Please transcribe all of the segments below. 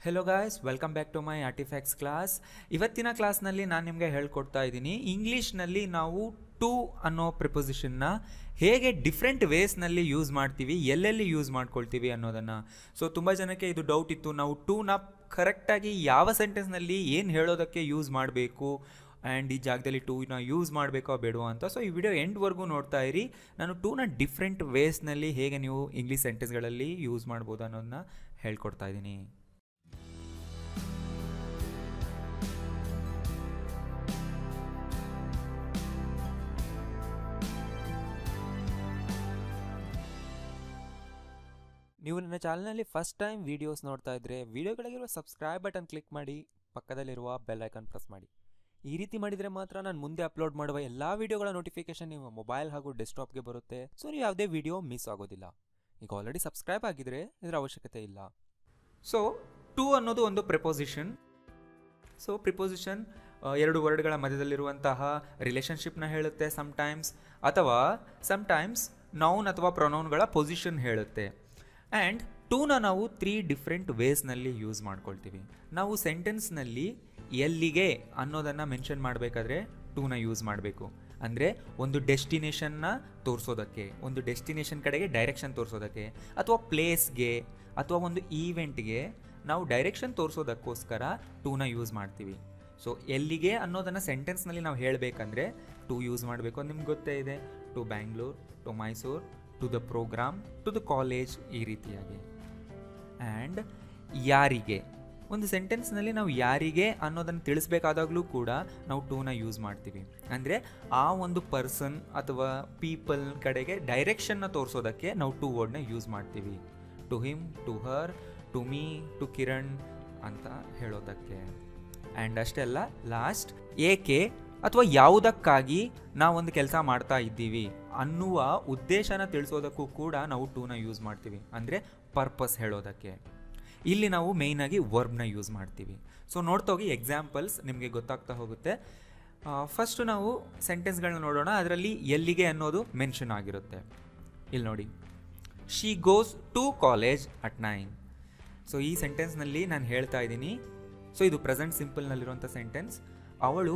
hello guys welcome back to my artifacts class ಇವತ್ತಿನ ಕ್ಲಾಸ್ನಲ್ಲಿ ನಾನು ನಿಮಗೆ ಹೇಳ್ಕೊಡ್ತಾ ಇದ್ದೀನಿ ಇಂಗ್ಲೀಷ್ನಲ್ಲಿ ನಾವು ಟು ಅನ್ನೋ ಪ್ರಿಪೊಸಿಷನ್ನ ಹೇಗೆ ಡಿಫ್ರೆಂಟ್ ವೇಸ್ನಲ್ಲಿ ಯೂಸ್ ಮಾಡ್ತೀವಿ ಎಲ್ಲೆಲ್ಲಿ ಯೂಸ್ ಮಾಡ್ಕೊಳ್ತೀವಿ ಅನ್ನೋದನ್ನು ಸೊ ತುಂಬ ಜನಕ್ಕೆ ಇದು ಡೌಟ್ ಇತ್ತು ನಾವು ಟೂನ ಕರೆಕ್ಟಾಗಿ ಯಾವ ಸೆಂಟೆನ್ಸ್ನಲ್ಲಿ ಏನು ಹೇಳೋದಕ್ಕೆ ಯೂಸ್ ಮಾಡಬೇಕು ಆ್ಯಂಡ್ ಈ ಜಾಗದಲ್ಲಿ ಟೂನ ಯೂಸ್ ಮಾಡಬೇಕೋ ಬೇಡವೋ ಅಂತ ಸೊ ಈ ವಿಡಿಯೋ ಎಂಡ್ವರೆಗೂ ನೋಡ್ತಾ ಇರಿ ನಾನು ಟೂನ ಡಿಫ್ರೆಂಟ್ ವೇಸ್ನಲ್ಲಿ ಹೇಗೆ ನೀವು ಇಂಗ್ಲೀಷ್ ಸೆಂಟೆನ್ಸ್ಗಳಲ್ಲಿ ಯೂಸ್ ಮಾಡ್ಬೋದು ಅನ್ನೋದನ್ನ ಹೇಳ್ಕೊಡ್ತಾ ಇದ್ದೀನಿ ನೀವು ನನ್ನ ಚಾನಲ್ನಲ್ಲಿ ಫಸ್ಟ್ ಟೈಮ್ ವೀಡಿಯೋಸ್ ನೋಡ್ತಾ ಇದ್ದರೆ ವೀಡಿಯೋಗಳಿಗಿರುವ ಸಬ್ಸ್ಕ್ರೈಬ್ ಬಟನ್ ಕ್ಲಿಕ್ ಮಾಡಿ ಪಕ್ಕದಲ್ಲಿರುವ ಬೆಲ್ ಐಕಾನ್ ಪ್ರೆಸ್ ಮಾಡಿ ಈ ರೀತಿ ಮಾಡಿದರೆ ಮಾತ್ರ ನಾನು ಮುಂದೆ ಅಪ್ಲೋಡ್ ಮಾಡುವ ಎಲ್ಲ ವೀಡಿಯೋಗಳ ನೋಟಿಫಿಕೇಶನ್ ನಿಮ್ಮ ಮೊಬೈಲ್ ಹಾಗೂ ಡೆಸ್ಕ್ಟಾಪ್ಗೆ ಬರುತ್ತೆ ಸೊ ನೀವು ಯಾವುದೇ ವೀಡಿಯೋ ಮಿಸ್ ಆಗೋದಿಲ್ಲ ಈಗ ಆಲ್ರೆಡಿ ಸಬ್ಸ್ಕ್ರೈಬ್ ಆಗಿದ್ರೆ ಇದರ ಅವಶ್ಯಕತೆ ಇಲ್ಲ ಸೊ ಟು ಅನ್ನೋದು ಒಂದು ಪ್ರಿಪೋಸಿಷನ್ ಸೊ ಪ್ರಿಪೋಸಿಷನ್ ಎರಡು ವರ್ಡ್ಗಳ ಮಧ್ಯದಲ್ಲಿರುವಂತಹ ರಿಲೇಷನ್ಶಿಪ್ನ ಹೇಳುತ್ತೆ ಸಮ್ಟೈಮ್ಸ್ ಅಥವಾ ಸಮ್ಟೈಮ್ಸ್ ನೌನ್ ಅಥವಾ ಪ್ರೊನೌನ್ಗಳ ಪೊಸಿಷನ್ ಹೇಳುತ್ತೆ ಆ್ಯಂಡ್ ಟೂನ ನಾವು ತ್ರೀ ಡಿಫ್ರೆಂಟ್ ವೇಸ್ನಲ್ಲಿ ಯೂಸ್ ಮಾಡ್ಕೊಳ್ತೀವಿ ನಾವು ಸೆಂಟೆನ್ಸ್ನಲ್ಲಿ ಎಲ್ಲಿಗೆ ಅನ್ನೋದನ್ನು ಮೆನ್ಷನ್ ಮಾಡಬೇಕಾದ್ರೆ ಟೂನ ಯೂಸ್ ಮಾಡಬೇಕು ಅಂದರೆ ಒಂದು ಡೆಸ್ಟಿನೇಷನ್ನ ತೋರಿಸೋದಕ್ಕೆ ಒಂದು ಡೆಸ್ಟಿನೇಷನ್ ಕಡೆಗೆ ಡೈರೆಕ್ಷನ್ ತೋರಿಸೋದಕ್ಕೆ ಅಥವಾ ಪ್ಲೇಸ್ಗೆ ಅಥವಾ ಒಂದು ಈವೆಂಟ್ಗೆ ನಾವು ಡೈರೆಕ್ಷನ್ ತೋರಿಸೋದಕ್ಕೋಸ್ಕರ ಟೂನ ಯೂಸ್ ಮಾಡ್ತೀವಿ ಸೊ ಎಲ್ಲಿಗೆ ಅನ್ನೋದನ್ನು ಸೆಂಟೆನ್ಸ್ನಲ್ಲಿ ನಾವು ಹೇಳಬೇಕಂದ್ರೆ ಟು ಯೂಸ್ ಮಾಡಬೇಕು ಅಂತ ನಿಮ್ಗೆ ಗೊತ್ತೇ ಇದೆ to Bangalore to Mysuru to the program to the college ಈ ರೀತಿಯಾಗಿ ಆ್ಯಂಡ್ ಯಾರಿಗೆ ಒಂದು ಸೆಂಟೆನ್ಸ್ನಲ್ಲಿ ನಾವು ಯಾರಿಗೆ ಅನ್ನೋದನ್ನು ತಿಳಿಸ್ಬೇಕಾದಾಗಲೂ ಕೂಡ ನಾವು ಟೂನ ಯೂಸ್ ಮಾಡ್ತೀವಿ ಅಂದರೆ ಆ ಒಂದು ಪರ್ಸನ್ ಅಥವಾ ಪೀಪಲ್ ಕಡೆಗೆ ಡೈರೆಕ್ಷನ್ನ ತೋರಿಸೋದಕ್ಕೆ ನಾವು ಟೂ ವರ್ಡ್ನ ಯೂಸ್ ಮಾಡ್ತೀವಿ to him to her to me to Kiran ಅಂತ ಹೇಳೋದಕ್ಕೆ ಆ್ಯಂಡ್ ಅಷ್ಟೇ ಅಲ್ಲ ಲಾಸ್ಟ್ ಏಕೆ ಅಥವಾ ಯಾವುದಕ್ಕಾಗಿ ನಾವೊಂದು ಕೆಲಸ ಮಾಡ್ತಾ ಇದ್ದೀವಿ ಅನ್ನುವ ಉದ್ದೇಶನ ತಿಳಿಸೋದಕ್ಕೂ ಕೂಡ ನಾವು ಟೂನ ಯೂಸ್ ಮಾಡ್ತೀವಿ ಅಂದರೆ ಪರ್ಪಸ್ ಹೇಳೋದಕ್ಕೆ ಇಲ್ಲಿ ನಾವು ಮೇಯ್ನಾಗಿ ವರ್ಬ್ನ ಯೂಸ್ ಮಾಡ್ತೀವಿ ಸೊ ನೋಡ್ತಾ ಹೋಗಿ ಎಕ್ಸಾಂಪಲ್ಸ್ ನಿಮಗೆ ಗೊತ್ತಾಗ್ತಾ ಹೋಗುತ್ತೆ ಫಸ್ಟು ನಾವು ಸೆಂಟೆನ್ಸ್ಗಳನ್ನ ನೋಡೋಣ ಅದರಲ್ಲಿ ಎಲ್ಲಿಗೆ ಅನ್ನೋದು ಮೆನ್ಷನ್ ಆಗಿರುತ್ತೆ ಇಲ್ಲಿ ನೋಡಿ she goes to college at nine so ಈ ಸೆಂಟೆನ್ಸ್ನಲ್ಲಿ ನಾನು ಹೇಳ್ತಾ ಇದ್ದೀನಿ ಸೊ ಇದು ಪ್ರೆಸೆಂಟ್ ಸಿಂಪಲ್ನಲ್ಲಿರುವಂಥ ಸೆಂಟೆನ್ಸ್ ಅವಳು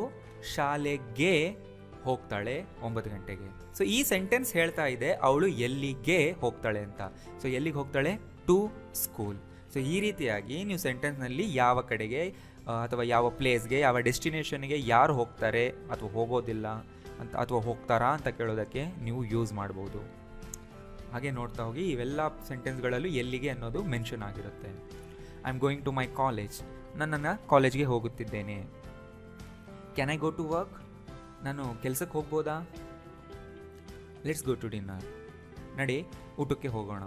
ಶಾಲೆಗೆ ಹೋಗ್ತಾಳೆ ಒಂಬತ್ತು ಗಂಟೆಗೆ ಸೊ ಈ ಸೆಂಟೆನ್ಸ್ ಹೇಳ್ತಾ ಇದೆ ಅವಳು ಎಲ್ಲಿಗೆ ಹೋಗ್ತಾಳೆ ಅಂತ ಸೊ ಎಲ್ಲಿಗೆ ಹೋಗ್ತಾಳೆ ಟು ಸ್ಕೂಲ್ ಸೊ ಈ ರೀತಿಯಾಗಿ ನೀವು ಸೆಂಟೆನ್ಸ್ನಲ್ಲಿ ಯಾವ ಕಡೆಗೆ ಅಥವಾ ಯಾವ ಪ್ಲೇಸ್ಗೆ ಯಾವ ಡೆಸ್ಟಿನೇಷನ್ಗೆ ಯಾರು ಹೋಗ್ತಾರೆ ಅಥವಾ ಹೋಗೋದಿಲ್ಲ ಅಂತ ಅಥವಾ ಹೋಗ್ತಾರಾ ಅಂತ ಕೇಳೋದಕ್ಕೆ ನೀವು ಯೂಸ್ ಮಾಡ್ಬೋದು ಹಾಗೆ ನೋಡ್ತಾ ಹೋಗಿ ಇವೆಲ್ಲ ಸೆಂಟೆನ್ಸ್ಗಳಲ್ಲೂ ಎಲ್ಲಿಗೆ ಅನ್ನೋದು ಮೆನ್ಷನ್ ಆಗಿರುತ್ತೆ I am going to my college ನಾನು ನನ್ನ ಕಾಲೇಜ್ಗೆ ಹೋಗುತ್ತಿದ್ದೇನೆ can I go to work ನಾನು ಕೆಲಸಕ್ಕೆ ಹೋಗ್ಬೋದಾ ಲೆಟ್ಸ್ ಗೋ ಟು ಡಿನ್ನರ್ ನಡಿ ಊಟಕ್ಕೆ ಹೋಗೋಣ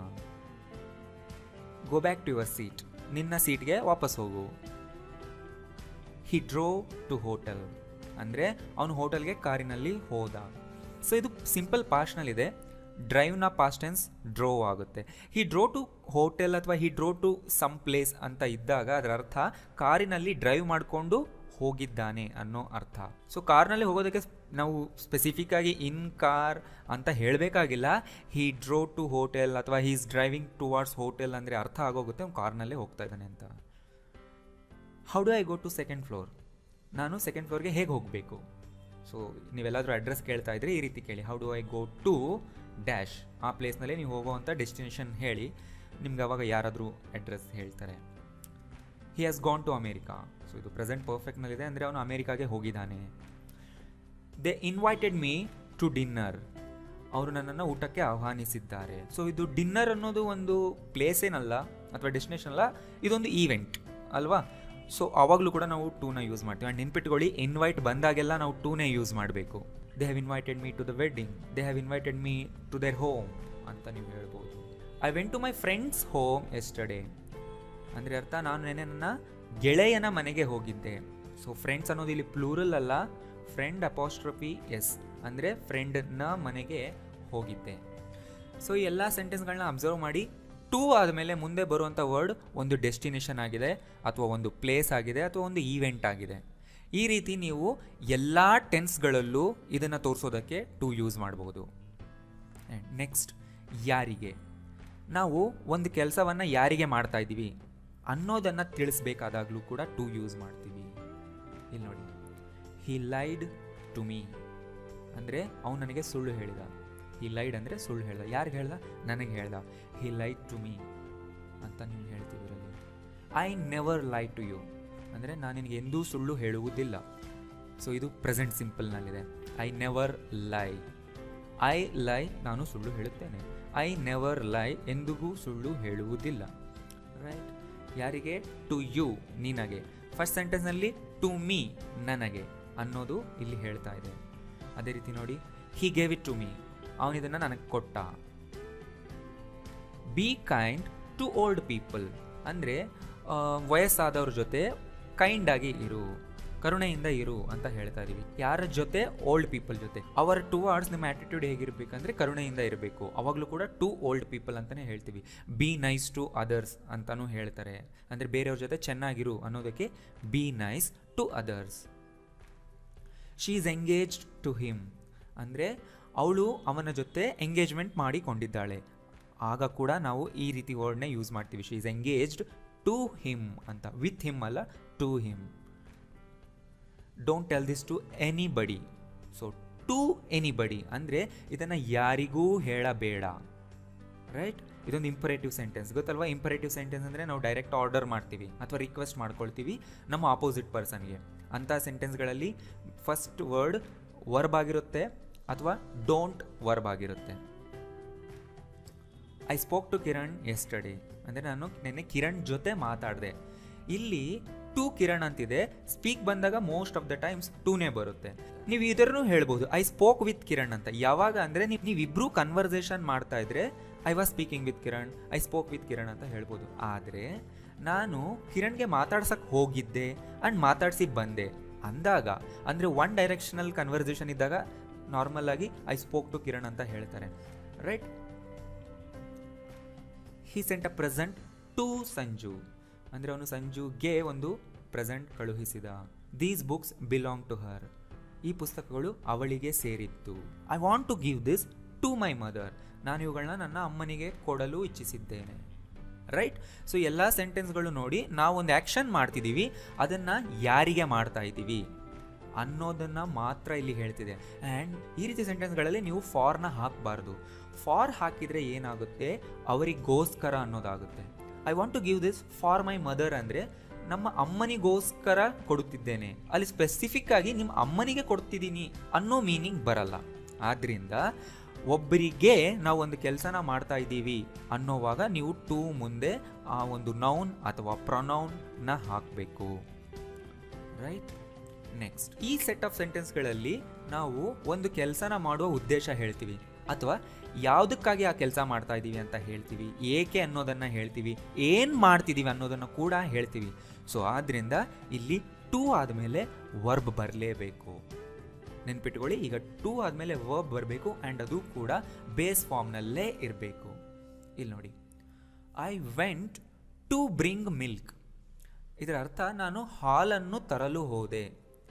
go back to your seat ನಿನ್ನ ಸೀಟ್ಗೆ ವಾಪಸ್ ಹೋಗು ಹಿ ಡ್ರೋ ಟು ಹೋಟೆಲ್ ಅಂದರೆ ಅವನು ಹೋಟೆಲ್ಗೆ ಕಾರಿನಲ್ಲಿ ಹೋದ ಸೊ ಇದು ಸಿಂಪಲ್ ಪಾಸ್ಟ್ನಲ್ಲಿದೆ ಡ್ರೈವ್ನ ಪಾಸ್ಟ್ ಟೆನ್ಸ್ ಡ್ರೋ ಆಗುತ್ತೆ ಹಿ ಡ್ರೋ ಟು ಹೋಟೆಲ್ ಅಥವಾ he drew to some place ಅಂತ ಇದ್ದಾಗ ಅದರ ಅರ್ಥ ಕಾರಿನಲ್ಲಿ ಡ್ರೈವ್ ಮಾಡಿಕೊಂಡು ಹೋಗಿದ್ದಾನೆ ಅನ್ನೋ ಅರ್ಥ ಸೊ ಕಾರ್ನಲ್ಲಿ ಹೋಗೋದಕ್ಕೆ ನಾವು ಸ್ಪೆಸಿಫಿಕ್ ಆಗಿ ಇನ್ ಕಾರ್ ಅಂತ ಹೇಳಬೇಕಾಗಿಲ್ಲ ಹಿ ಡ್ರೋ ಟು ಹೋಟೆಲ್ ಅಥವಾ ಹೀಸ್ ಡ್ರೈವಿಂಗ್ ಟುವಾರ್ಡ್ಸ್ ಹೋಟೆಲ್ ಅಂದರೆ ಅರ್ಥ ಆಗೋಗುತ್ತೆ ಅವ್ನು ಕಾರ್ನಲ್ಲೇ ಹೋಗ್ತಾ ಇದ್ದಾನೆ ಅಂತ how do I go to second floor ನಾನು ಸೆಕೆಂಡ್ ಫ್ಲೋರ್ಗೆ ಹೇಗೆ ಹೋಗಬೇಕು ಸೊ ನೀವೆಲ್ಲಾದರೂ ಅಡ್ರೆಸ್ ಕೇಳ್ತಾ ಇದ್ರೆ ಈ ರೀತಿ ಕೇಳಿ how do I go to dash ಆ ಪ್ಲೇಸ್ನಲ್ಲಿ ನೀವು ಹೋಗೋವಂಥ ಡೆಸ್ಟಿನೇಷನ್ ಹೇಳಿ ನಿಮ್ಗೆ ಅವಾಗ ಯಾರಾದರೂ ಅಡ್ರೆಸ್ ಹೇಳ್ತಾರೆ he has gone to America so ಇದು ಪ್ರೆಸೆಂಟ್ ಪರ್ಫೆಕ್ಟ್ನಲ್ಲಿದೆ ಅಂದರೆ ಅವನು ಅಮೇರಿಕಾಗೆ ಹೋಗಿದ್ದಾನೆ they invited me to dinner ಅವರು ನನ್ನನ್ನು ಊಟಕ್ಕೆ ಆಹ್ವಾನಿಸಿದ್ದಾರೆ ಸೊ ಇದು ಡಿನ್ನರ್ ಅನ್ನೋದು ಒಂದು ಪ್ಲೇಸ್ ಏನಲ್ಲ ಅಥವಾ ಡೆಸ್ಟಿನೇಷನ್ ಅಲ್ಲ ಇದೊಂದು ಈವೆಂಟ್ ಅಲ್ವಾ ಸೊ ಆವಾಗಲೂ ಕೂಡ ನಾವು ಟೂನ ಯೂಸ್ ಮಾಡ್ತೀವಿ ಆ್ಯಂಡ್ ನೆನ್ಪಿಟ್ಕೊಳ್ಳಿ ಇನ್ವೈಟ್ ಬಂದಾಗೆಲ್ಲ ನಾವು ಟೂನೇ ಯೂಸ್ ಮಾಡಬೇಕು they have invited me to the wedding they have invited me to their home ಅಂತ ನೀವು ಹೇಳ್ಬೋದು I went to my friends home yesterday ಅಂದರೆ ಅರ್ಥ ನಾನು ನೆನೆ ನನ್ನ ಗೆಳೆಯನ ಮನೆಗೆ ಹೋಗಿದ್ದೆ ಸೊ ಫ್ರೆಂಡ್ಸ್ ಅನ್ನೋದು ಇಲ್ಲಿ ಪ್ಲೂರಲ್ ಅಲ್ಲ ಫ್ರೆಂಡ್ ಅಪಾಸ್ಟ್ರಫಿ ಎಸ್ ಅಂದರೆ ಫ್ರೆಂಡ್ನ ಮನೆಗೆ ಹೋಗಿದ್ದೆ ಸೊ ಈ ಎಲ್ಲ ಸೆಂಟೆನ್ಸ್ಗಳನ್ನ ಅಬ್ಸರ್ವ್ ಮಾಡಿ ಟೂ ಆದಮೇಲೆ ಮುಂದೆ ಬರುವಂಥ ವರ್ಡ್ ಒಂದು ಡೆಸ್ಟಿನೇಷನ್ ಆಗಿದೆ ಅಥವಾ ಒಂದು ಪ್ಲೇಸ್ ಆಗಿದೆ ಅಥವಾ ಒಂದು ಈವೆಂಟ್ ಆಗಿದೆ ಈ ರೀತಿ ನೀವು ಎಲ್ಲ ಟೆನ್ಸ್ಗಳಲ್ಲೂ ಇದನ್ನು ತೋರಿಸೋದಕ್ಕೆ ಟೂ ಯೂಸ್ ಮಾಡಬಹುದು ನೆಕ್ಸ್ಟ್ ಯಾರಿಗೆ ನಾವು ಒಂದು ಕೆಲಸವನ್ನು ಯಾರಿಗೆ ಮಾಡ್ತಾ ಇದ್ದೀವಿ ಅನ್ನೋದನ್ನು ತಿಳಿಸ್ಬೇಕಾದಾಗಲೂ ಕೂಡ ಟು ಯೂಸ್ ಮಾಡ್ತೀವಿ ಇಲ್ಲಿ ನೋಡಿ ಹಿ ಲೈಡ್ ಟು ಮೀ ಅಂದರೆ ಅವನು ನನಗೆ ಸುಳ್ಳು ಹೇಳಿದ ಹಿ ಲೈಡ್ ಅಂದರೆ ಸುಳ್ಳು ಹೇಳ್ದ ಯಾರಿಗೆ ಹೇಳ್ದ ನನಗೆ ಹೇಳ್ದ ಹಿ ಲೈಡ್ ಟು ಮೀ ಅಂತ ನೀವು ಹೇಳ್ತೀವಿ ಇದರಲ್ಲಿ I never lie to you ಅಂದರೆ ನಾನು ನಿನಗೆ ಎಂದೂ ಸುಳ್ಳು ಹೇಳುವುದಿಲ್ಲ ಸೊ ಇದು ಪ್ರೆಸೆಂಟ್ ಸಿಂಪಲ್ನಲ್ಲಿದೆ I never lie I lie ನಾನು ಸುಳ್ಳು ಹೇಳುತ್ತೇನೆ ಐ ನೆವರ್ ಲೈ ಎಂದಿಗೂ ಸುಳ್ಳು ಹೇಳುವುದಿಲ್ಲ ರೈಟ್ ಯಾರಿಗೆ ಟು ಯು ನಿನಗೆ ಫಸ್ಟ್ ಸೆಂಟೆನ್ಸ್ನಲ್ಲಿ ಟು ಮೀ ನನಗೆ ಅನ್ನೋದು ಇಲ್ಲಿ ಹೇಳ್ತಾ ಇದೆ ಅದೇ ರೀತಿ ನೋಡಿ he gave it to me ಅವನಿದನ್ನು ನನಗೆ ಕೊಟ್ಟ be kind to old people ಅಂದರೆ ವಯಸ್ಸಾದವ್ರ ಜೊತೆ ಕೈಂಡ್ ಆಗಿ ಇರು ಕರುಣೆಯಿಂದ ಇರು ಅಂತ ಹೇಳ್ತಾ ಇದೀವಿ ಯಾರ ಜೊತೆ ಓಲ್ಡ್ ಪೀಪಲ್ ಜೊತೆ ಅವರ ಟುವಾರ್ಡ್ಸ್ ನಿಮ್ಮ ಆಟಿಟ್ಯೂಡ್ ಹೇಗಿರ್ಬೇಕಂದ್ರೆ ಕರುಣೆಯಿಂದ ಇರಬೇಕು ಅವಾಗಲೂ ಕೂಡ ಟು ಓಲ್ಡ್ ಪೀಪಲ್ ಅಂತಲೇ ಹೇಳ್ತೀವಿ ಬಿ ನೈಸ್ ಟು ಅದರ್ಸ್ ಅಂತಾನೂ ಹೇಳ್ತಾರೆ ಅಂದರೆ ಬೇರೆಯವ್ರ ಜೊತೆ ಚೆನ್ನಾಗಿರು ಅನ್ನೋದಕ್ಕೆ be nice to others she is engaged to him ಅಂದರೆ ಅವಳು ಅವನ ಜೊತೆ ಎಂಗೇಜ್ಮೆಂಟ್ ಮಾಡಿಕೊಂಡಿದ್ದಾಳೆ ಆಗ ಕೂಡ ನಾವು ಈ ರೀತಿ ವರ್ಡ್ನೇ ಯೂಸ್ ಮಾಡ್ತೀವಿ she is engaged to him ಅಂತ ವಿತ್ ಹಿಮ್ ಅಲ್ಲ to him don't tell this to anybody so to anybody ಅಂದರೆ ಇದನ್ನು ಯಾರಿಗೂ ಹೇಳಬೇಡ ರೈಟ್ ಇದೊಂದು ಇಂಪರೇಟಿವ್ ಸೆಂಟೆನ್ಸ್ ಗೊತ್ತಲ್ವಾ ಇಂಪರೇಟಿವ್ ಸೆಂಟೆನ್ಸ್ ಅಂದರೆ ನಾವು ಡೈರೆಕ್ಟ್ ಆರ್ಡರ್ ಮಾಡ್ತೀವಿ ಅಥವಾ ರಿಕ್ವೆಸ್ಟ್ ಮಾಡ್ಕೊಳ್ತೀವಿ ನಮ್ಮ ಆಪೋಸಿಟ್ ಪರ್ಸನ್ಗೆ ಅಂಥ ಸೆಂಟೆನ್ಸ್ಗಳಲ್ಲಿ ಫಸ್ಟ್ ವರ್ಡ್ ವರ್ಬ್ ಆಗಿರುತ್ತೆ ಅಥವಾ ಡೋಂಟ್ ವರ್ಬ್ ಆಗಿರುತ್ತೆ I spoke to Kiran yesterday ಅಂದರೆ ನಾನು ನಿನ್ನೆ ಕಿರಣ್ ಜೊತೆ ಮಾತಾಡಿದೆ ಇಲ್ಲಿ ಟು ಕಿರಣ್ ಅಂತಿದೆ ಸ್ಪೀಕ್ ಬಂದಾಗ ಮೋಸ್ಟ್ ಆಫ್ ದ ಟೈಮ್ಸ್ ಟೂನೇ ಬರುತ್ತೆ ನೀವು ಇದನ್ನು ಹೇಳ್ಬೋದು ಐ ಸ್ಪೋಕ್ ವಿತ್ ಕಿರಣ್ ಅಂತ ಯಾವಾಗ ಅಂದರೆ ನೀವು ನೀವಿಬ್ರು ಕನ್ವರ್ಸೇಷನ್ ಮಾಡ್ತಾ ಇದ್ರೆ I was speaking with Kiran I spoke with Kiran ಅಂತ ಹೇಳ್ಬೋದು ಆದರೆ ನಾನು ಕಿರಣ್ಗೆ ಮಾತಾಡ್ಸಕ್ಕೆ ಹೋಗಿದ್ದೆ ಆ್ಯಂಡ್ ಮಾತಾಡಿಸಿ ಬಂದೆ ಅಂದಾಗ ಅಂದರೆ ಒನ್ ಡೈರೆಕ್ಷನಲ್ ಕನ್ವರ್ಸೇಷನ್ ಇದ್ದಾಗ ನಾರ್ಮಲ್ ಆಗಿ ಐ ಸ್ಪೋಕ್ ಟು ಕಿರಣ್ ಅಂತ ಹೇಳ್ತಾರೆ right he sent a present to Sanju ಅಂದರೆ ಅವನು ಸಂಜುಗೆ ಒಂದು ಪ್ರೆಸೆಂಟ್ ಕಳುಹಿಸಿದ these books belong to her ಈ ಪುಸ್ತಕಗಳು ಅವಳಿಗೆ ಸೇರಿತ್ತು I want to give this to my mother ನಾನು ಇವುಗಳನ್ನ ನನ್ನ ಅಮ್ಮನಿಗೆ ಕೊಡಲು ಇಚ್ಛಿಸಿದ್ದೇನೆ ರೈಟ್ ಸೊ ಎಲ್ಲ ಸೆಂಟೆನ್ಸ್ಗಳು ನೋಡಿ ನಾವು ಒಂದು ಆ್ಯಕ್ಷನ್ ಮಾಡ್ತಿದ್ದೀವಿ ಅದನ್ನು ಯಾರಿಗೆ ಮಾಡ್ತಾ ಇದ್ದೀವಿ ಅನ್ನೋದನ್ನು ಮಾತ್ರ ಇಲ್ಲಿ ಹೇಳ್ತಿದೆ ಆ್ಯಂಡ್ ಈ ರೀತಿ ಸೆಂಟೆನ್ಸ್ಗಳಲ್ಲಿ ನೀವು ಫಾರ್ನ ಹಾಕಬಾರ್ದು ಫಾರ್ ಹಾಕಿದರೆ ಏನಾಗುತ್ತೆ ಅವರಿಗೋಸ್ಕರ ಅನ್ನೋದಾಗುತ್ತೆ I want to give this for my mother ಅಂದರೆ ನಮ್ಮ ಅಮ್ಮನಿಗೋಸ್ಕರ ಕೊಡುತ್ತಿದ್ದೇನೆ ಅಲ್ಲಿ ಸ್ಪೆಸಿಫಿಕ್ ಆಗಿ ನಿಮ್ಮ ಅಮ್ಮನಿಗೆ ಕೊಡ್ತಿದ್ದೀನಿ ಅನ್ನೋ ಮೀನಿಂಗ್ ಬರಲ್ಲ ಆದ್ದರಿಂದ ಒಬ್ಬರಿಗೆ ನಾವು ಒಂದು ಕೆಲಸನ ಮಾಡ್ತಾ ಇದ್ದೀವಿ ಅನ್ನೋವಾಗ ನೀವು ಟೂ ಮುಂದೆ ಆ ಒಂದು ನೌನ್ ಅಥವಾ ಪ್ರೊನೌನ್ನ ಹಾಕಬೇಕು ರೈಟ್ ನೆಕ್ಸ್ಟ್ ಈ ಸೆಟ್ ಆಫ್ ಸೆಂಟೆನ್ಸ್ಗಳಲ್ಲಿ ನಾವು ಒಂದು ಕೆಲಸನ ಮಾಡುವ ಉದ್ದೇಶ ಹೇಳ್ತೀವಿ ಅಥವಾ ಯಾವುದಕ್ಕಾಗಿ ಆ ಕೆಲಸ ಮಾಡ್ತಾ ಇದ್ದೀವಿ ಅಂತ ಹೇಳ್ತೀವಿ ಏಕೆ ಅನ್ನೋದನ್ನು ಹೇಳ್ತೀವಿ ಏನು ಮಾಡ್ತಿದ್ದೀವಿ ಅನ್ನೋದನ್ನು ಕೂಡ ಹೇಳ್ತೀವಿ ಸೊ ಆದ್ದರಿಂದ ಇಲ್ಲಿ ಟೂ ಆದಮೇಲೆ ವರ್ಬ್ ಬರಲೇಬೇಕು ನೆನ್ಪಿಟ್ಕೊಳ್ಳಿ ಈಗ ಟೂ ಆದಮೇಲೆ ವರ್ಬ್ ಬರಬೇಕು ಆ್ಯಂಡ್ ಅದು ಕೂಡ ಬೇಸ್ ಫಾರ್ಮ್ನಲ್ಲೇ ಇರಬೇಕು ಇಲ್ಲಿ ನೋಡಿ I went to bring milk ಇದರ ಅರ್ಥ ನಾನು ಹಾಲನ್ನು ತರಲು ಹೋದೆ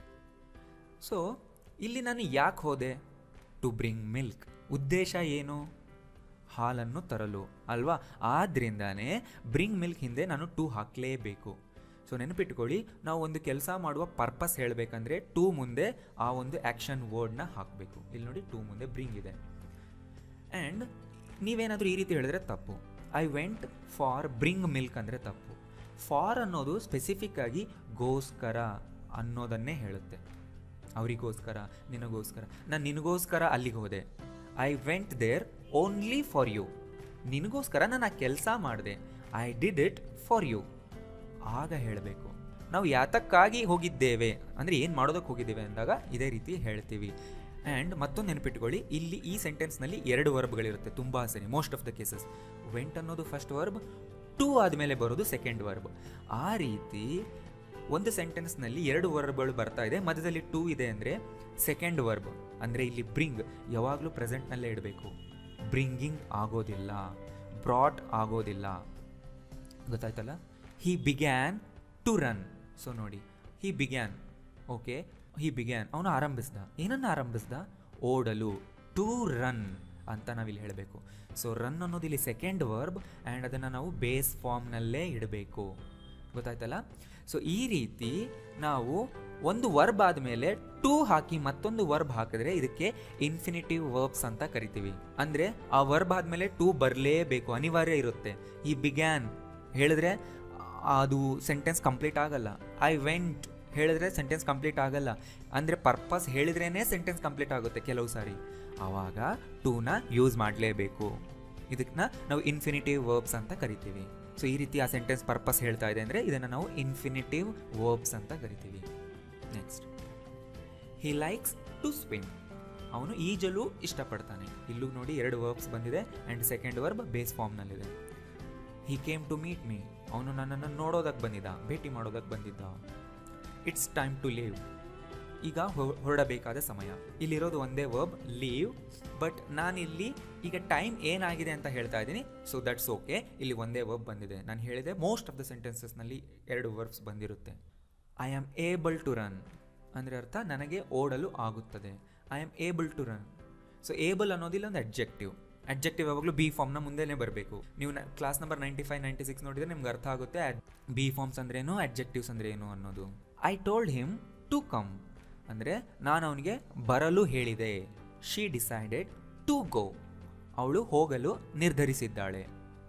ಸೊ ಇಲ್ಲಿ ನಾನು ಯಾಕೆ ಹೋದೆ ಟು ಬ್ರಿಂಗ್ ಮಿಲ್ಕ್ ಉದ್ದೇಶ ಏನು ಹಾಲನ್ನು ತರಲು ಅಲ್ವಾ ಆದ್ರಿಂದಾನೇ ಬ್ರಿಂಗ್ ಮಿಲ್ಕ್ ಹಿಂದೆ ನಾನು ಟೂ ಹಾಕಲೇಬೇಕು ಸೊ ನೆನಪಿಟ್ಕೊಳ್ಳಿ ನಾವು ಒಂದು ಕೆಲಸ ಮಾಡುವ ಪರ್ಪಸ್ ಹೇಳಬೇಕಂದ್ರೆ ಟೂ ಮುಂದೆ ಆ ಒಂದು ಆ್ಯಕ್ಷನ್ ವರ್ಡ್ನ ಹಾಕಬೇಕು ಇಲ್ಲಿ ನೋಡಿ ಟೂ ಮುಂದೆ ಬ್ರಿಂಗ್ ಇದೆ ಆ್ಯಂಡ್ ನೀವೇನಾದರೂ ಈ ರೀತಿ ಹೇಳಿದ್ರೆ ತಪ್ಪು I went for bring milk ಅಂದರೆ ತಪ್ಪು ಫಾರ್ ಅನ್ನೋದು ಸ್ಪೆಸಿಫಿಕ್ ಆಗಿ ಗೋಸ್ಕರ ಅನ್ನೋದನ್ನೇ ಹೇಳುತ್ತೆ ಅವರಿಗೋಸ್ಕರ ನಿನಗೋಸ್ಕರ ನಾನು ನಿನಗೋಸ್ಕರ ಅಲ್ಲಿಗೆ ಹೋದೆ I went there only for you ನಿನಗೋಸ್ಕರ ನಾನು ಆ ಕೆಲಸ ಮಾಡಿದೆ I did it for you ಆಗ ಹೇಳಬೇಕು ನಾವು ಯಾತಕ್ಕಾಗಿ ಹೋಗಿದ್ದೇವೆ ಅಂದರೆ ಏನು ಮಾಡೋದಕ್ಕೆ ಹೋಗಿದ್ದೇವೆ ಅಂದಾಗ ಇದೇ ರೀತಿ ಹೇಳ್ತೀವಿ ಆ್ಯಂಡ್ ಮತ್ತೊಂದು ನೆನಪಿಟ್ಕೊಳ್ಳಿ ಇಲ್ಲಿ ಈ ಸೆಂಟೆನ್ಸ್ನಲ್ಲಿ ಎರಡು ವರ್ಬ್ಗಳಿರುತ್ತೆ ತುಂಬ ಸರಿ most of the cases went ಅನ್ನೋದು ಫಸ್ಟ್ ವರ್ಬ್ ಟೂ ಆದಮೇಲೆ ಬರೋದು ಸೆಕೆಂಡ್ ವರ್ಬ್ ಆ ರೀತಿ ಒಂದು ಸೆಂಟೆನ್ಸ್ನಲ್ಲಿ ಎರಡು ವರ್ಬ್ಗಳು ಬರ್ತಾ ಇದೆ ಮಧ್ಯದಲ್ಲಿ ಟೂ ಇದೆ ಅಂದರೆ ಸೆಕೆಂಡ್ ವರ್ಬ್ ಅಂದರೆ ಇಲ್ಲಿ ಬ್ರಿಂಗ್ ಯಾವಾಗಲೂ ಪ್ರೆಸೆಂಟ್ನಲ್ಲೇ ಇಡಬೇಕು ಬ್ರಿಂಗಿಂಗ್ ಆಗೋದಿಲ್ಲ ಬ್ರಾಟ್ ಆಗೋದಿಲ್ಲ ಗೊತ್ತಾಯ್ತಲ್ಲ he began to run so ನೋಡಿ he began okay he began ಅವನು ಆರಂಭಿಸ್ದ ಏನನ್ನು ಆರಂಭಿಸ್ದ ಓಡಲು ಟು ರನ್ ಅಂತ ನಾವಿಲ್ಲಿ ಹೇಳಬೇಕು ಸೊ ರನ್ ಅನ್ನೋದು ಇಲ್ಲಿ ಸೆಕೆಂಡ್ ವರ್ಬ್ ಆ್ಯಂಡ್ ಅದನ್ನು ನಾವು ಬೇಸ್ ಫಾರ್ಮ್ನಲ್ಲೇ ಇಡಬೇಕು ಗೊತ್ತಾಯ್ತಲ್ಲ ಸೊ ಈ ರೀತಿ ನಾವು ಒಂದು ವರ್ಬ್ ಆದಮೇಲೆ ಟೂ ಹಾಕಿ ಮತ್ತೊಂದು ವರ್ಬ್ ಹಾಕಿದ್ರೆ ಇದಕ್ಕೆ ಇನ್ಫಿನಿಟಿವ್ ವರ್ಬ್ಸ್ ಅಂತ ಕರಿತೀವಿ ಅಂದರೆ ಆ ವರ್ಬ್ ಆದಮೇಲೆ ಟೂ ಬರಲೇಬೇಕು ಅನಿವಾರ್ಯ ಇರುತ್ತೆ ಈ ಬಿಗ್ಯಾನ್ ಹೇಳಿದ್ರೆ ಅದು ಸೆಂಟೆನ್ಸ್ ಕಂಪ್ಲೀಟ್ ಆಗಲ್ಲ ಐ ವೆಂಟ್ ಹೇಳಿದ್ರೆ ಸೆಂಟೆನ್ಸ್ ಕಂಪ್ಲೀಟ್ ಆಗಲ್ಲ ಅಂದರೆ ಪರ್ಪಸ್ ಹೇಳಿದ್ರೇ ಸೆಂಟೆನ್ಸ್ ಕಂಪ್ಲೀಟ್ ಆಗುತ್ತೆ ಕೆಲವು ಸಾರಿ ಆವಾಗ ಟೂನ ಯೂಸ್ ಮಾಡಲೇಬೇಕು ಇದನ್ನ ನಾವು ಇನ್ಫಿನಿಟಿವ್ ವರ್ಬ್ಸ್ ಅಂತ ಕರಿತೀವಿ ಸೊ ಈ ರೀತಿ ಆ ಸೆಂಟೆನ್ಸ್ ಪರ್ಪಸ್ ಹೇಳ್ತಾ ಇದೆ ಅಂದರೆ ಇದನ್ನು ನಾವು ಇನ್ಫಿನಿಟಿವ್ ವರ್ಬ್ಸ್ ಅಂತ ಕರಿತೀವಿ next he likes to swim ಅವನು ಈಜಲು ಇಷ್ಟಪಡ್ತಾನೆ ಇಲ್ಲೂ ನೋಡಿ ಎರಡು ವರ್ಬ್ಸ್ ಬಂದಿದೆ ಆ್ಯಂಡ್ ಸೆಕೆಂಡ್ ವರ್ಬ್ ಬೇಸ್ ಫಾರ್ಮ್ನಲ್ಲಿದೆ he came to meet me ಅವನು ನನ್ನನ್ನು ನೋಡೋದಕ್ಕೆ ಬಂದಿದ್ದ ಭೇಟಿ ಮಾಡೋದಕ್ಕೆ ಬಂದಿದ್ದ ಇಟ್ಸ್ ಟೈಮ್ ಟು ಲೀವ್ ಈಗ ಹೊರಡಬೇಕಾದ ಸಮಯ ಇಲ್ಲಿರೋದು ಒಂದೇ ವರ್ಬ್ ಲೀವ್ ಬಟ್ ನಾನಿಲ್ಲಿ ಈಗ ಟೈಮ್ ಏನಾಗಿದೆ ಅಂತ ಹೇಳ್ತಾ ಇದ್ದೀನಿ ಸೊ ದಟ್ಸ್ ಓಕೆ ಇಲ್ಲಿ ಒಂದೇ ವರ್ಬ್ ಬಂದಿದೆ ನಾನು ಹೇಳಿದೆ ಮೋಸ್ಟ್ ಆಫ್ ದ ಸೆಂಟೆನ್ಸಸ್ನಲ್ಲಿ ಎರಡು ವರ್ಬ್ಸ್ ಬಂದಿರುತ್ತೆ I am able to run ಅಂದರೆ ಅರ್ಥ ನನಗೆ ಓಡಲು ಆಗುತ್ತದೆ I am able to run so able ಅನ್ನೋದಿಲ್ಲ ಒಂದು ಅಡ್ಜೆಕ್ಟಿವ್ ಅಡ್ಜೆಕ್ಟಿವ್ ಯಾವಾಗಲೂ ಬಿ ಫಾರ್ಮ್ನ ಮುಂದೆನೇ ಬರಬೇಕು ನೀವು class number ninety five ninety six ನೋಡಿದರೆ ನಿಮ್ಗೆ ಅರ್ಥ ಆಗುತ್ತೆ ಬಿ ಫಾರ್ಮ್ಸ್ ಅಂದ್ರೇನು ಅಡ್ಜೆಕ್ಟಿವ್ಸ್ ಅಂದ್ರೆ ಏನು ಅನ್ನೋದು I told him to come ಅಂದರೆ ನಾನು ಅವನಿಗೆ ಬರಲು ಹೇಳಿದೆ ಶಿ ಡಿಸೈಡೆಡ್ ಟು ಗೋ ಅವಳು ಹೋಗಲು ನಿರ್ಧರಿಸಿದ್ದಾಳೆ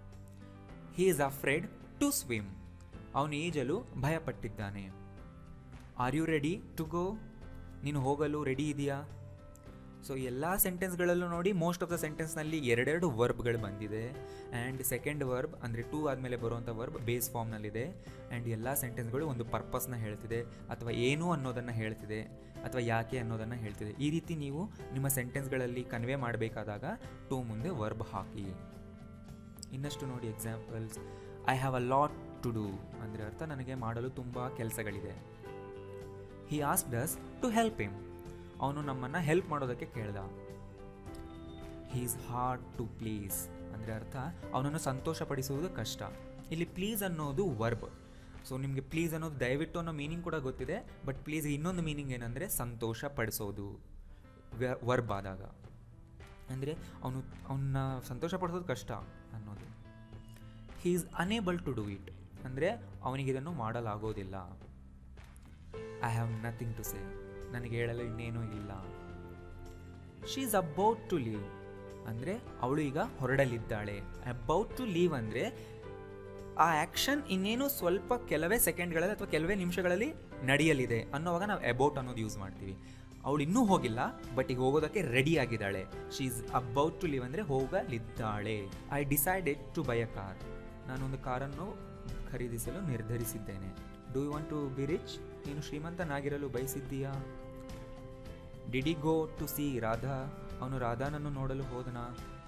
he is afraid to swim ಅವನು ಈಜಲು ಭಯಪಟ್ಟಿದ್ದಾನೆ are you ready to go ನೀನು ಹೋಗಲು ರೆಡಿ ಇದೆಯಾ ಸೊ ಎಲ್ಲ ಸೆಂಟೆನ್ಸ್ಗಳಲ್ಲೂ ನೋಡಿ ಮೋಸ್ಟ್ ಆಫ್ ದ ಸೆಂಟೆನ್ಸ್ನಲ್ಲಿ ಎರಡೆರಡು ವರ್ಬ್ಗಳು ಬಂದಿದೆ ಆ್ಯಂಡ್ ಸೆಕೆಂಡ್ ವರ್ಬ್ ಅಂದರೆ ಟೂ ಆದಮೇಲೆ ಬರುವಂಥ ವರ್ಬ್ ಬೇಸ್ ಫಾರ್ಮ್ನಲ್ಲಿದೆ ಆ್ಯಂಡ್ ಎಲ್ಲ ಸೆಂಟೆನ್ಸ್ಗಳು ಒಂದು ಪರ್ಪಸ್ನ ಹೇಳ್ತಿದೆ ಅಥವಾ ಏನು ಅನ್ನೋದನ್ನು ಹೇಳ್ತಿದೆ ಅಥವಾ ಯಾಕೆ ಅನ್ನೋದನ್ನು ಹೇಳ್ತಿದೆ ಈ ರೀತಿ ನೀವು ನಿಮ್ಮ ಸೆಂಟೆನ್ಸ್ಗಳಲ್ಲಿ ಕನ್ವೆ ಮಾಡಬೇಕಾದಾಗ ಟೂ ಮುಂದೆ ವರ್ಬ್ ಹಾಕಿ ಇನ್ನಷ್ಟು ನೋಡಿ examples I have a lot to do ಅಂದರೆ ಅರ್ಥ ನನಗೆ ಮಾಡಲು ತುಂಬ ಕೆಲಸಗಳಿದೆ he asked us to help him ಅವನು ನಮ್ಮನ್ನು ಹೆಲ್ಪ್ ಮಾಡೋದಕ್ಕೆ ಕೇಳ್ದ he is hard to please ಅಂದರೆ ಅರ್ಥ ಅವನನ್ನು ಸಂತೋಷಪಡಿಸುವುದು ಕಷ್ಟ ಇಲ್ಲಿ ಪ್ಲೀಸ್ ಅನ್ನೋದು ವರ್ಬ್ ಸೊ ನಿಮಗೆ ಪ್ಲೀಸ್ ಅನ್ನೋದು ದಯವಿಟ್ಟು ಅನ್ನೋ ಮೀನಿಂಗ್ ಕೂಡ ಗೊತ್ತಿದೆ ಬಟ್ ಪ್ಲೀಸ್ ಇನ್ನೊಂದು ಮೀನಿಂಗ್ ಏನಂದರೆ ಸಂತೋಷ ಪಡಿಸೋದು ವರ್ಬ್ ಆದಾಗ ಅಂದರೆ ಅವನು ಅವನ್ನ ಸಂತೋಷ ಪಡಿಸೋದು ಕಷ್ಟ ಅನ್ನೋದು he is unable to do it ಅಂದರೆ ಅವನಿಗೆ ಇದನ್ನು ಮಾಡಲಾಗೋದಿಲ್ಲ I have nothing to say ನನಗೆ ಹೇಳಲು ಇನ್ನೇನೂ ಇಲ್ಲ she is about to leave ಅಂದರೆ ಅವಳು ಈಗ ಹೊರಡಲಿದ್ದಾಳೆ ಅಬೌಟ್ ಟು ಲೀವ್ ಅಂದರೆ ಆ ಆ್ಯಕ್ಷನ್ ಇನ್ನೇನು ಸ್ವಲ್ಪ ಕೆಲವೇ ಸೆಕೆಂಡ್ಗಳಲ್ಲಿ ಅಥವಾ ಕೆಲವೇ ನಿಮಿಷಗಳಲ್ಲಿ ನಡೆಯಲಿದೆ ಅನ್ನೋವಾಗ ನಾವು ಅಬೌಟ್ ಅನ್ನೋದು ಯೂಸ್ ಮಾಡ್ತೀವಿ ಅವಳು ಇನ್ನೂ ಹೋಗಿಲ್ಲ ಬಟ್ ಈಗ ಹೋಗೋದಕ್ಕೆ ರೆಡಿ ಆಗಿದ್ದಾಳೆ she is about to leave ಅಂದರೆ ಹೋಗಲಿದ್ದಾಳೆ I decided to buy a car ನಾನೊಂದು ಕಾರನ್ನು ಖರೀದಿಸಲು ನಿರ್ಧರಿಸಿದ್ದೇನೆ do you want to be rich ನೀನು ಶ್ರೀಮಂತನಾಗಿರಲು ಬಯಸಿದ್ದೀಯಾ did he go to see Radha ಅವನು ರಾಧಾನನ್ನು ನೋಡಲು ಹೋದನ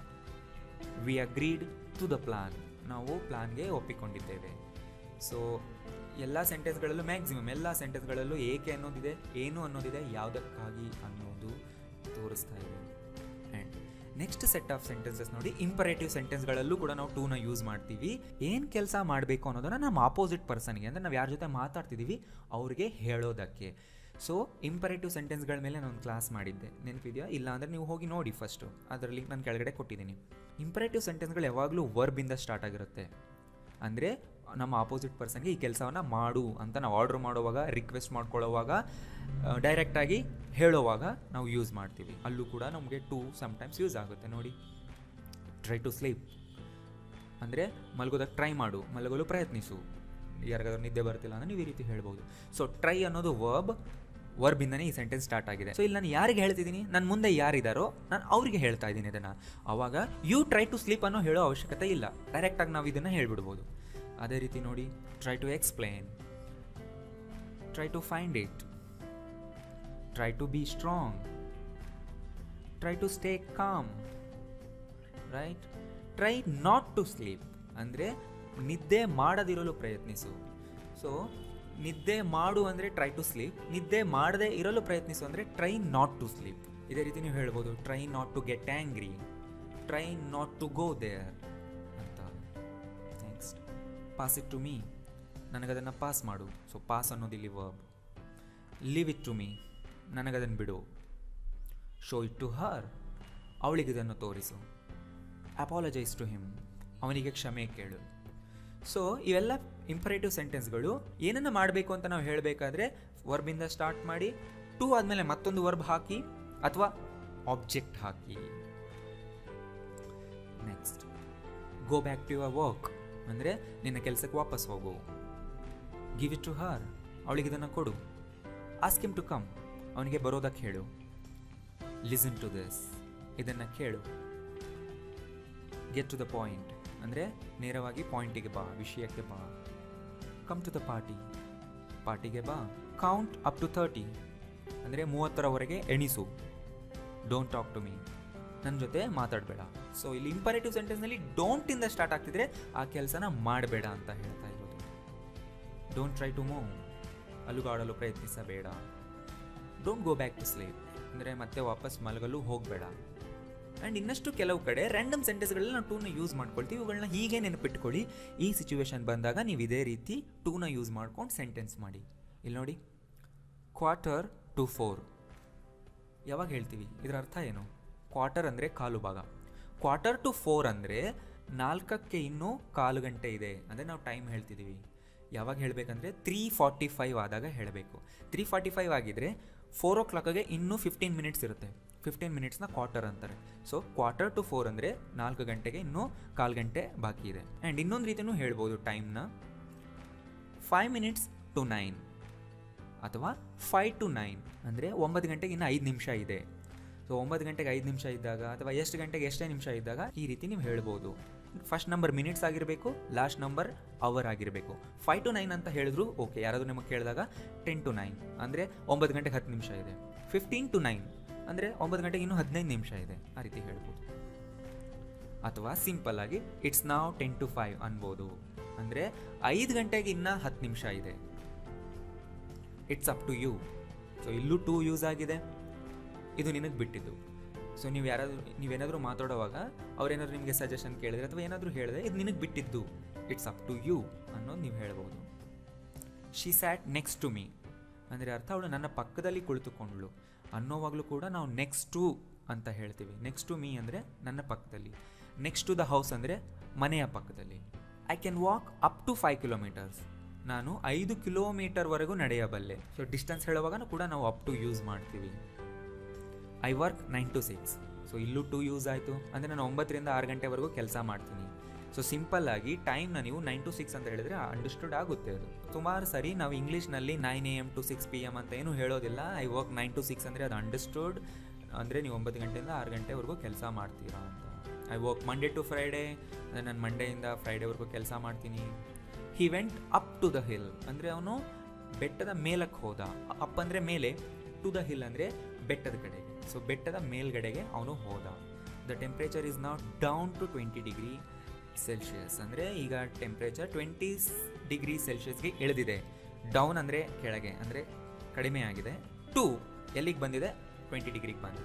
we agreed to the plan ನಾವು ಪ್ಲಾನ್ಗೆ ಒಪ್ಪಿಕೊಂಡಿದ್ದೇವೆ ಸೊ ಎಲ್ಲ ಸೆಂಟೆನ್ಸ್ಗಳಲ್ಲೂ ಮ್ಯಾಕ್ಸಿಮಮ್ ಎಲ್ಲ ಸೆಂಟೆನ್ಸ್ಗಳಲ್ಲೂ ಏಕೆ ಅನ್ನೋದಿದೆ ಏನು ಅನ್ನೋದಿದೆ ಯಾವುದಕ್ಕಾಗಿ ಅನ್ನೋದು ತೋರಿಸ್ತಾ ಇದೆ and next set of sentences ನೋಡಿ ಇಂಪರೇಟಿವ್ ಸೆಂಟೆನ್ಸ್ಗಳಲ್ಲೂ ಕೂಡ ನಾವು ಟೂನ ಯೂಸ್ ಮಾಡ್ತೀವಿ ಏನು ಕೆಲಸ ಮಾಡಬೇಕು ಅನ್ನೋದನ್ನು ನಮ್ಮ ಆಪೋಸಿಟ್ ಪರ್ಸನ್ಗೆ ಅಂದರೆ ನಾವು ಯಾರ ಜೊತೆ ಮಾತಾಡ್ತಿದ್ದೀವಿ ಅವ್ರಿಗೆ ಹೇಳೋದಕ್ಕೆ ಸೊ ಇಂಪರೇಟಿವ್ ಸೆಂಟೆನ್ಸ್ಗಳ ಮೇಲೆ ನಾನು ಕ್ಲಾಸ್ ಮಾಡಿದ್ದೆ ನೆನಪಿದೆಯಾ ಇಲ್ಲ ಅಂದರೆ ನೀವು ಹೋಗಿ ನೋಡಿ ಫಸ್ಟು ಅದರ ಲಿಂಕ್ ನಾನು ಕೆಳಗಡೆ ಕೊಟ್ಟಿದ್ದೀನಿ ಇಂಪರೇಟಿವ್ ಸೆಂಟೆನ್ಸ್ಗಳು ಯಾವಾಗಲೂ ವರ್ಬಿಂದ ಸ್ಟಾರ್ಟ್ ಆಗಿರುತ್ತೆ ಅಂದರೆ ನಮ್ಮ ಆಪೋಸಿಟ್ ಪರ್ಸನ್ಗೆ ಈ ಕೆಲಸವನ್ನು ಮಾಡು ಅಂತ ನಾವು ಆರ್ಡ್ರ್ ಮಾಡುವಾಗ ರಿಕ್ವೆಸ್ಟ್ ಮಾಡ್ಕೊಳ್ಳೋವಾಗ ಡೈರೆಕ್ಟಾಗಿ ಹೇಳೋವಾಗ ನಾವು ಯೂಸ್ ಮಾಡ್ತೀವಿ ಅಲ್ಲೂ ಕೂಡ ನಮಗೆ ಟು ಸಮ್ಟೈಮ್ಸ್ ಯೂಸ್ ಆಗುತ್ತೆ ನೋಡಿ ಟ್ರೈ ಟು ಸ್ಲೀಪ್ ಅಂದರೆ ಮಲಗೋದಕ್ಕೆ ಟ್ರೈ ಮಾಡು ಮಲಗಲು ಪ್ರಯತ್ನಿಸು ಯಾರಿಗಾದ್ರೂ ನಿದ್ದೆ ಬರ್ತಿಲ್ಲ ಅಂದರೆ ನೀವು ಈ ರೀತಿ ಹೇಳ್ಬೋದು ಸೊ ಟ್ರೈ ಅನ್ನೋದು ವರ್ಬ್ ವರ್ಬಿಂದನೇ ಈ ಸೆಂಟೆನ್ಸ್ ಸ್ಟಾರ್ಟ್ ಆಗಿದೆ ಸೊ ಇಲ್ಲಿ ನಾನು ಯಾರಿಗೆ ಹೇಳ್ತಿದ್ದೀನಿ ನನ್ನ ಮುಂದೆ ಯಾರಿದ್ದಾರೋ ನಾನು ಅವರಿಗೆ ಹೇಳ್ತಾ ಇದ್ದೀನಿ ಇದನ್ನು ಆವಾಗ ಯು ಟ್ರೈ ಟು ಸ್ಲೀಪ್ ಅನ್ನೋ ಹೇಳೋ ಅವಶ್ಯಕತೆ ಇಲ್ಲ ಡೈರೆಕ್ಟಾಗಿ ನಾವು ಇದನ್ನು ಹೇಳ್ಬಿಡ್ಬೋದು ಅದೇ ರೀತಿ ನೋಡಿ try to explain try to find it try to be strong try to stay calm right try not to sleep ಅಂದರೆ ನಿದ್ದೆ ಮಾಡದಿರಲು ಪ್ರಯತ್ನಿಸು ಸೊ ನಿದ್ದೆ ಮಾಡು ಅಂದರೆ ಟ್ರೈ ಟು ಸ್ಲೀಪ್ ನಿದ್ದೆ ಮಾಡದೆ ಇರಲು ಪ್ರಯತ್ನಿಸು ಅಂದರೆ ಟ್ರೈ ನಾಟ್ ಟು ಸ್ಲೀಪ್ ಇದೇ ರೀತಿ ನೀವು ಹೇಳ್ಬೋದು try not to get angry try not to go there ಅಂತ next pass it to me ನನಗದನ್ನು ಪಾಸ್ ಮಾಡು ಸೊ ಪಾಸ್ ಅನ್ನೋದು ಇಲ್ಲಿ verb leave it to me ನನಗದನ್ನು ಬಿಡು ಶೋ ಇಟ್ ಟು ಹರ್ ಅವಳಿಗೆ ಇದನ್ನು ತೋರಿಸು ಅಪಾಲಜೈಸ್ ಟು ಹಿಮ್ ಅವನಿಗೆ ಕ್ಷಮೆ ಕೇಳು ಸೊ ಇವೆಲ್ಲ ಇಂಪರೇಟಿವ್ ಸೆಂಟೆನ್ಸ್ಗಳು ಏನನ್ನ ಮಾಡಬೇಕು ಅಂತ ನಾವು ಹೇಳಬೇಕಾದ್ರೆ ವರ್ಬಿಂದ ಸ್ಟಾರ್ಟ್ ಮಾಡಿ ಟು ಆದಮೇಲೆ ಮತ್ತೊಂದು ವರ್ಬ್ ಹಾಕಿ ಅಥವಾ ಆಬ್ಜೆಕ್ಟ್ ಹಾಕಿ next go back to your work ಅಂದರೆ ನಿನ್ನ ಕೆಲಸಕ್ಕೆ ವಾಪಸ್ ಹೋಗು ಗಿವ್ ಇಟ್ ಟು ಹರ್ ಅವಳಿಗೆ ಇದನ್ನು ಕೊಡು ಆಸ್ಕ್ ಹಿಮ್ ಟು ಕಮ್ ಅವನಿಗೆ ಬರೋದಕ್ಕೆ ಹೇಳು ಲಿಸನ್ ಟು ದಿಸ್ ಇದನ್ನು ಕೇಳು ಗೆಟ್ ಟು ದ ಪಾಯಿಂಟ್ ಅಂದರೆ ನೇರವಾಗಿ ಪಾಯಿಂಟಿಗೆ ಬಾ ವಿಷಯಕ್ಕೆ ಬಾ ಕಮ್ ಟು ದ ಪಾರ್ಟಿ ಪಾರ್ಟಿಗೆ ಬಾ ಕೌಂಟ್ ಅಪ್ ಟು ತರ್ಟಿ ಅಂದರೆ ಮೂವತ್ತರವರೆಗೆ ಎಣಿಸು ಡೋಂಟ್ ಟಾಕ್ ಟು ಮೀ ನನ್ನ ಜೊತೆ ಮಾತಾಡಬೇಡ ಸೊ ಇಲ್ಲಿ ಇಂಪರೇಟಿವ್ ಸೆಂಟೆನ್ಸ್ನಲ್ಲಿ ಡೋಂಟಿಂದ ಸ್ಟಾರ್ಟ್ ಆಗ್ತಿದ್ರೆ ಆ ಕೆಲಸನ ಮಾಡಬೇಡ ಅಂತ ಹೇಳ್ತಾ ಇರೋದು ಡೋಂಟ್ ಟ್ರೈ ಟು ಮೂವ್ ಅಲುಗಾಡಲು ಪ್ರಯತ್ನಿಸಬೇಡ don't go back to sleep ಅಂದರೆ ಮತ್ತೆ ವಾಪಸ್ ಮಲಗಲು ಹೋಗಬೇಡ ಆ್ಯಂಡ್ ಇನ್ನಷ್ಟು ಕೆಲವು ಕಡೆ ರ್ಯಾಂಡಮ್ ಸೆಂಟೆನ್ಸ್ಗಳಲ್ಲಿ ನಾವು ಟೂನ ಯೂಸ್ ಮಾಡ್ಕೊಳ್ತೀವಿ ಇವುಗಳನ್ನ ಹೀಗೆ ನೆನಪಿಟ್ಕೊಳ್ಳಿ ಈ ಸಿಚುವೇಶನ್ ಬಂದಾಗ ನೀವು ಇದೇ ರೀತಿ ಟೂನ ಯೂಸ್ ಮಾಡ್ಕೊಂಡು ಸೆಂಟೆನ್ಸ್ ಮಾಡಿ ಇಲ್ಲಿ ನೋಡಿ ಕ್ವಾರ್ಟರ್ ಟು ಫೋರ್ ಯಾವಾಗ ಹೇಳ್ತೀವಿ ಇದರ ಅರ್ಥ ಏನು ಕ್ವಾರ್ಟರ್ ಅಂದರೆ ಕಾಲು ಭಾಗ ಕ್ವಾರ್ಟರ್ ಟು ಫೋರ್ ಅಂದರೆ ನಾಲ್ಕಕ್ಕೆ ಇನ್ನೂ ಕಾಲು ಗಂಟೆ ಇದೆ ಅಂದರೆ ನಾವು ಟೈಮ್ ಹೇಳ್ತಿದ್ದೀವಿ ಯಾವಾಗ ಹೇಳಬೇಕಂದ್ರೆ ತ್ರೀ ಫಾರ್ಟಿ ಫೈವ್ ಆದಾಗ ಹೇಳಬೇಕು ತ್ರೀ ಫಾರ್ಟಿ ಫೈವ್ ಆಗಿದ್ರೆ ಫೋರ್ ಓ ಕ್ಲಾಕ್ಗೆ ಇನ್ನೂ ಫಿಫ್ಟೀನ್ ಮಿನಿಟ್ಸ್ ಇರುತ್ತೆ ಫಿಫ್ಟೀನ್ ಮಿನಿಟ್ಸ್ನ ಕ್ವಾರ್ಟರ್ ಅಂತಾರೆ ಸೊ ಕ್ವಾರ್ಟರ್ ಟು ಫೋರ್ ಅಂದರೆ ನಾಲ್ಕು ಗಂಟೆಗೆ ಇನ್ನೂ ಕಾಲು ಗಂಟೆ ಬಾಕಿ ಇದೆ ಆ್ಯಂಡ್ ಇನ್ನೊಂದು ರೀತಿಯೂ ಹೇಳ್ಬೋದು ಟೈಮ್ನ ಫೈವ್ ಮಿನಿಟ್ಸ್ ಟು ನೈನ್ ಅಥವಾ ಫೈವ್ ಟು ನೈನ್ ಅಂದರೆ ಒಂಬತ್ತು ಗಂಟೆಗೆ ಇನ್ನು ಐದು ನಿಮಿಷ ಇದೆ ಸೊ ಒಂಬತ್ತು ಗಂಟೆಗೆ ಐದು ನಿಮಿಷ ಇದ್ದಾಗ ಅಥವಾ ಎಷ್ಟು ಗಂಟೆಗೆ ಎಷ್ಟೇ ನಿಮಿಷ ಇದ್ದಾಗ ಈ ರೀತಿ ನೀವು ಹೇಳ್ಬೋದು ಫಸ್ಟ್ ನಂಬರ್ ಮಿನಿಟ್ಸ್ ಆಗಿರಬೇಕು ಲಾಸ್ಟ್ ನಂಬರ್ ಅವರ್ ಆಗಿರಬೇಕು ಫೈವ್ ಟು ನೈನ್ ಅಂತ ಹೇಳಿದ್ರು ಓಕೆ ಯಾರಾದರೂ ನಿಮಗೆ ಕೇಳಿದಾಗ ಟೆನ್ ಟು ನೈನ್ ಅಂದರೆ ಒಂಬತ್ತು ಗಂಟೆಗೆ ಹತ್ತು ನಿಮಿಷ ಇದೆ ಫಿಫ್ಟೀನ್ ಟು ನೈನ್ ಅಂದರೆ ಒಂಬತ್ತು ಗಂಟೆಗೆ ಇನ್ನೂ ಹದಿನೈದು ನಿಮಿಷ ಇದೆ ಆ ರೀತಿ ಹೇಳ್ಬೋದು ಅಥವಾ ಸಿಂಪಲ್ ಆಗಿ ಇಟ್ಸ್ ನಾವ್ ಟೆನ್ ಟು ಫೈವ್ ಅನ್ಬೋದು ಅಂದರೆ ಐದು ಗಂಟೆಗೆ ಇನ್ನೂ ಹತ್ತು ನಿಮಿಷ ಇದೆ it's up to you so ಇಲ್ಲೂ ಟೂ ಯೂಸ್ ಆಗಿದೆ ಇದು ನಿನಗೆ ಬಿಟ್ಟಿದ್ದು ಸೊ ನೀವು ಯಾರಾದರೂ ನೀವೇನಾದರೂ ಮಾತಾಡೋವಾಗ ಅವ್ರೇನಾದ್ರು ನಿಮಗೆ ಸಜೆಷನ್ ಕೇಳಿದ್ರೆ ಅಥವಾ ಏನಾದರೂ ಹೇಳಿದ್ರೆ ಇದು ನಿನಗೆ ಬಿಟ್ಟಿದ್ದು ಇಟ್ಸ್ ಅಪ್ ಟು ಯು ಅನ್ನೋದು ನೀವು ಹೇಳ್ಬೋದು she sat next to me ಅಂದರೆ ಅರ್ಥ ಅವಳು ನನ್ನ ಪಕ್ಕದಲ್ಲಿ ಕುಳಿತುಕೊಂಡ್ಳು ಅನ್ನೋವಾಗಲೂ ಕೂಡ ನಾವು ನೆಕ್ಸ್ಟ್ ಟು ಅಂತ ಹೇಳ್ತೀವಿ ನೆಕ್ಸ್ಟ್ ಟು ಮೀ ಅಂದರೆ ನನ್ನ ಪಕ್ಕದಲ್ಲಿ ನೆಕ್ಸ್ಟ್ ಟು ದ ಹೌಸ್ ಅಂದರೆ ಮನೆಯ ಪಕ್ಕದಲ್ಲಿ I can walk up to five kilometres ನಾನು ಐದು ಕಿಲೋಮೀಟರ್ವರೆಗೂ ನಡೆಯಬಲ್ಲೆ ಸೊ ಡಿಸ್ಟೆನ್ಸ್ ಹೇಳುವಾಗ ಕೂಡ ನಾವು ಅಪ್ ಟು ಯೂಸ್ ಮಾಡ್ತೀವಿ I work nine to six so ಇಲ್ಲೂ ಟು ಯೂಸ್ ಆಯಿತು ಅಂದರೆ ನಾನು ಒಂಬತ್ತರಿಂದ ಆರು ಗಂಟೆವರೆಗೂ ಕೆಲಸ ಮಾಡ್ತೀನಿ ಸೊ ಸಿಂಪಲ್ ಆಗಿ ಟೈಮ್ನ ನೀವು ನೈನ್ ಟು ಸಿಕ್ಸ್ ಅಂತ ಹೇಳಿದ್ರೆ ಅಂಡರ್ಸ್ಟುಡ್ ಆಗುತ್ತೆ ಅದು ಸುಮಾರು ಸರಿ ನಾವು ಇಂಗ್ಲೀಷ್ನಲ್ಲಿ nine A M to six P M ಅಂತ ಏನೂ ಹೇಳೋದಿಲ್ಲ I work nine to six ಅಂದರೆ ಅದು ಅಂಡರ್ಸ್ಟುಡ್ ಅಂದರೆ ನೀವು ಒಂಬತ್ತು ಗಂಟೆಯಿಂದ ಆರು ಗಂಟೆವರೆಗೂ ಕೆಲಸ ಮಾಡ್ತೀರಾ ಅಂತ I work Monday to Friday ಅಂದರೆ ನಾನು ಮಂಡೆಯಿಂದ ಫ್ರೈಡೇವರೆಗೂ ಕೆಲಸ ಮಾಡ್ತೀನಿ he went up to the hill ಅಂದರೆ ಅವನು ಬೆಟ್ಟದ ಮೇಲಕ್ಕೆ ಹೋದ ಅಪ್ ಅಂದರೆ ಮೇಲೆ ಟು ದ ಹಿಲ್ ಅಂದರೆ ಬೆಟ್ಟದ ಕಡೆಗೆ ಸೊ ಬೆಟ್ಟದ ಮೇಲ್ಗಡೆಗೆ ಅವನು ಹೋದ the temperature is not down to twenty degree Celsius ಅಂದರೆ ಈಗ ಟೆಂಪ್ರೇಚರ್ ಟ್ವೆಂಟಿ ಡಿಗ್ರಿ ಸೆಲ್ಸಿಯಸ್ಗೆ ಇಳಿದಿದೆ ಡೌನ್ ಅಂದರೆ ಕೆಳಗೆ ಅಂದರೆ ಕಡಿಮೆ ಆಗಿದೆ ಟು ಎಲ್ಲಿಗೆ ಬಂದಿದೆ ಟ್ವೆಂಟಿ ಡಿಗ್ರಿಗೆ ಬಂದಿದೆ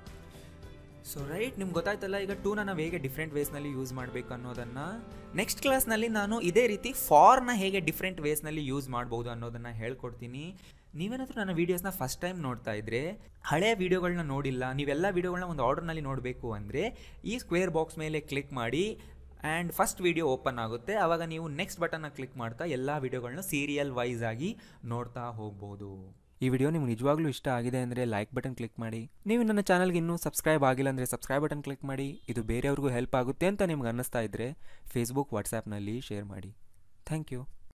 ಸೊ ರೈಟ್ ನಿಮ್ಗೆ ಗೊತ್ತಾಯ್ತಲ್ಲ ಈಗ ಟೂನ ನಾವು ಹೇಗೆ ಡಿಫ್ರೆಂಟ್ ವೇಸ್ನಲ್ಲಿ ಯೂಸ್ ಮಾಡಬೇಕು ಅನ್ನೋದನ್ನು ನೆಕ್ಸ್ಟ್ ಕ್ಲಾಸ್ನಲ್ಲಿ ನಾನು ಇದೇ ರೀತಿ ಫಾರ್ನ ಹೇಗೆ ಡಿಫ್ರೆಂಟ್ ವೇಸ್ನಲ್ಲಿ ಯೂಸ್ ಮಾಡ್ಬೋದು ಅನ್ನೋದನ್ನು ಹೇಳ್ಕೊಡ್ತೀನಿ ನೀವೇನಾದರೂ ನನ್ನ ವೀಡಿಯೋಸ್ನ ಫಸ್ಟ್ ಟೈಮ್ ನೋಡ್ತಾ ಇದ್ರೆ ಹಳೆಯ ವೀಡಿಯೋಗಳನ್ನ ನೋಡಿಲ್ಲ ನೀವೆಲ್ಲ ವೀಡಿಯೋಗಳನ್ನ ಒಂದು ಆರ್ಡರ್ನಲ್ಲಿ ನೋಡಬೇಕು ಅಂದರೆ ಈ ಸ್ಕ್ವೇರ್ ಬಾಕ್ಸ್ ಮೇಲೆ ಕ್ಲಿಕ್ ಮಾಡಿ ಆ್ಯಂಡ್ ಫಸ್ಟ್ ವೀಡಿಯೋ ಓಪನ್ ಆಗುತ್ತೆ ಆವಾಗ ನೀವು ನೆಕ್ಸ್ಟ್ ಬಟನ್ನ ಕ್ಲಿಕ್ ಮಾಡ್ತಾ ಎಲ್ಲ ವೀಡಿಯೋಗಳನ್ನ ಸೀರಿಯಲ್ ವೈಸ್ ಆಗಿ ನೋಡ್ತಾ ಹೋಗ್ಬೋದು ಈ ವಿಡಿಯೋ ನಿಮ್ಗೆ ನಿಜವಾಗ್ಲೂ ಇಷ್ಟ ಆಗಿದೆ ಅಂದರೆ ಲೈಕ್ ಬಟನ್ ಕ್ಲಿಕ್ ಮಾಡಿ ನೀವು ನನ್ನ ಚಾನಲ್ಗೆ ಇನ್ನೂ ಸಬ್ಸ್ಕ್ರೈಬ್ ಆಗಿಲ್ಲ ಅಂದರೆ ಸಬ್ಸ್ಕ್ರೈಬ್ ಬಟನ್ ಕ್ಲಿಕ್ ಮಾಡಿ ಇದು ಬೇರೆಯವ್ರಿಗೂ ಹೆಲ್ಪ್ ಆಗುತ್ತೆ ಅಂತ ನಿಮ್ಗೆ ಅನ್ನಿಸ್ತಾ ಇದ್ದರೆ ಫೇಸ್ಬುಕ್ ವಾಟ್ಸಾಪ್ನಲ್ಲಿ ಶೇರ್ ಮಾಡಿ ಥ್ಯಾಂಕ್ ಯು